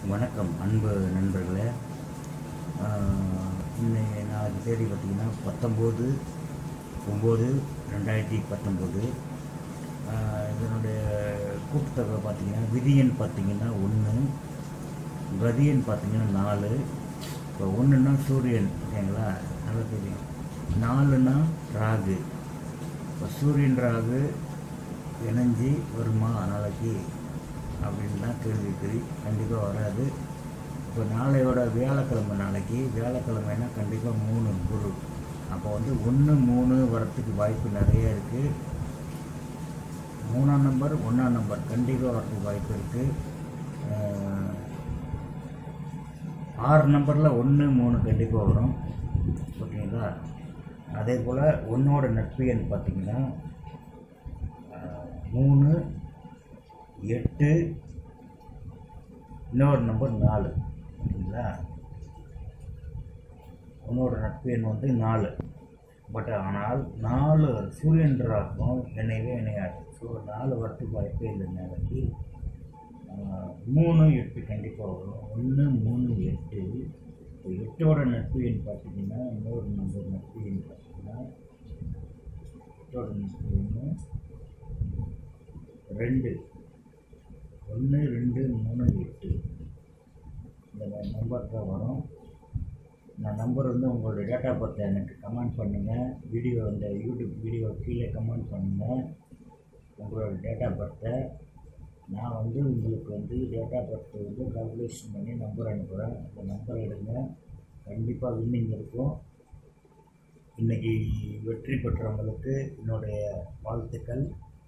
வணக்கம் அன்பு நண்பர்களே ஆஹ், இன்னைக்கு நாளைக்கு தேதி பார்த்தீங்கன்னா பத்தொம்போது ஒம்பது ரெண்டாயிரத்தி பத்தொம்போது இதனுடைய கூட்டுத்தொகை பார்த்தீங்கன்னா விதியன் பார்த்தீங்கன்னா ஒன்று கதியன் பார்த்தீங்கன்னா நாலு இப்போ ஒன்றுனா சூரியன் ஓகேங்களா நல்லா தெரியும் நாலுனா ராகு இப்போ சூரியன் ராகு இணைஞ்சி வருமா நாளைக்கு அப்படின்னு தான் கேள்விக்குறி கண்டிப்பாக வராது இப்போ நாளையோட வியாழக்கிழமை நாளைக்கு வியாழக்கிழமைனா கண்டிப்பாக மூணு குரு அப்போ வந்து ஒன்று மூணு வரத்துக்கு வாய்ப்பு நிறைய இருக்குது மூணாம் நம்பர் ஒன்றாம் நம்பர் கண்டிப்பாக வரதுக்கு வாய்ப்பு இருக்குது ஆறு நம்பரில் ஒன்று மூணு கண்டிப்பாக வரும் ஓகேங்களா அதே போல் ஒன்றோட நட்பு எண் பார்த்தீங்கன்னா ஆஹ், மூணு எட்டு இன்னொரு நம்பர் நாலு ஓகேங்களா உன்னோட நட்பு எண் வந்து நாலு பட் ஆனால் நாலு சூரியன்றாக்கும் இணையவே இணையாது ஸோ நாலு வரத்துக்கு வாய்ப்பே இல்லை நாளைக்கு ஆஹ், மூணு எட்டு கண்டிப்பாக வரும் ஒன்று மூணு எட்டு இப்போ எட்டோட நட்பு எண் பார்த்தீங்கன்னா இன்னொரு நம்பர் நட்பு எண் பார்த்தீங்கன்னா எட்டோட நட்பு எண் ரெண்டு ஒன்று ரெண்டு மூணு எட்டு இந்த நம்பர் தான் வரும் நான் நம்பர் வந்து உங்களோட டேட்டா பர்த்தை எனக்கு கமெண்ட் பண்ணுங்கள் வீடியோ இந்த யூடியூப் வீடியோ கீழே கமெண்ட் பண்ணுங்கள் உங்களோட டேட்டா பர்த்தை நான் வந்து உங்களுக்கு வந்து டேட்டா பர்த்தை வந்து கால்குலேஷன் பண்ணி நம்பர் அனுப்புகிறேன் அந்த நம்பர் எடுங்க கண்டிப்பாக வின்னிங் இருக்கும் இன்றைக்கி வெற்றி பெற்றவங்களுக்கு என்னுடைய வாழ்த்துக்கள்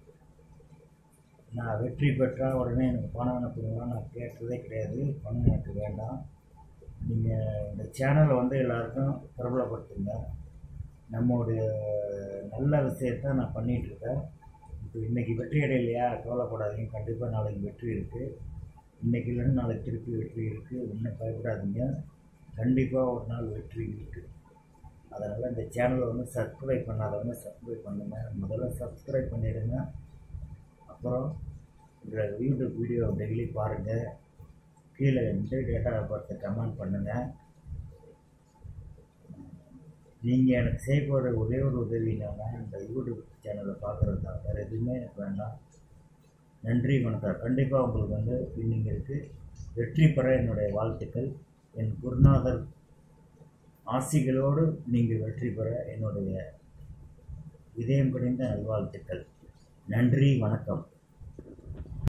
நான் வெற்றி பெற்றால் உடனே எனக்கு பணம் அனுப்புங்க நான் கேட்டதே கிடையாது பணம் எனக்கு வேண்டாம் நீங்கள் இந்த சேனலை வந்து எல்லாருக்கும் பிரபலப்படுத்துங்க நம்மளுடைய நல்ல விஷயத்த நான் பண்ணிகிட்ருக்கேன் இப்போ இன்றைக்கி வெற்றி அடையலையா கவலைப்படாதீங்க கண்டிப்பாக நாளைக்கு வெற்றி இருக்குது இன்றைக்கி இல்லைன்னு நாளைக்கு திருப்பி வெற்றி இருக்குது ஒன்றும் பயப்படாதீங்க கண்டிப்பாக ஒரு நாள் வெற்றி இருக்குது அதனால் இந்த சேனலை வந்து சப்ஸ்கிரைப் பண்ணாதவங்க சப்ஸ்கிரைப் பண்ணுங்கள் முதல்ல சப்ஸ்கிரைப் பண்ணிடுங்க அப்புறம் இந்த யூடியூப் வீடியோ டெய்லி பாருங்கள் கீழே வந்து டேட்டா பார்த்து கமெண்ட் பண்ணுங்கள் நீங்கள் எனக்கு செய்ய போகிற ஒரே ஒரு உதவி என்னன்னா இந்த யூடியூப் சேனலை பார்க்குறது தான் வேறு எதுவுமே எனக்கு வேண்டாம் நன்றி வணக்கம் கண்டிப்பாக உங்களுக்கு வந்து வின்னிங் இருக்குது வெற்றி பெற என்னுடைய வாழ்த்துக்கள் என் குருநாதர் ஆசிகளோடு நீங்கள் வெற்றி பெற என்னுடைய இதயம் கணிந்த நல்வாழ்த்துக்கள் நன்றி வணக்கம்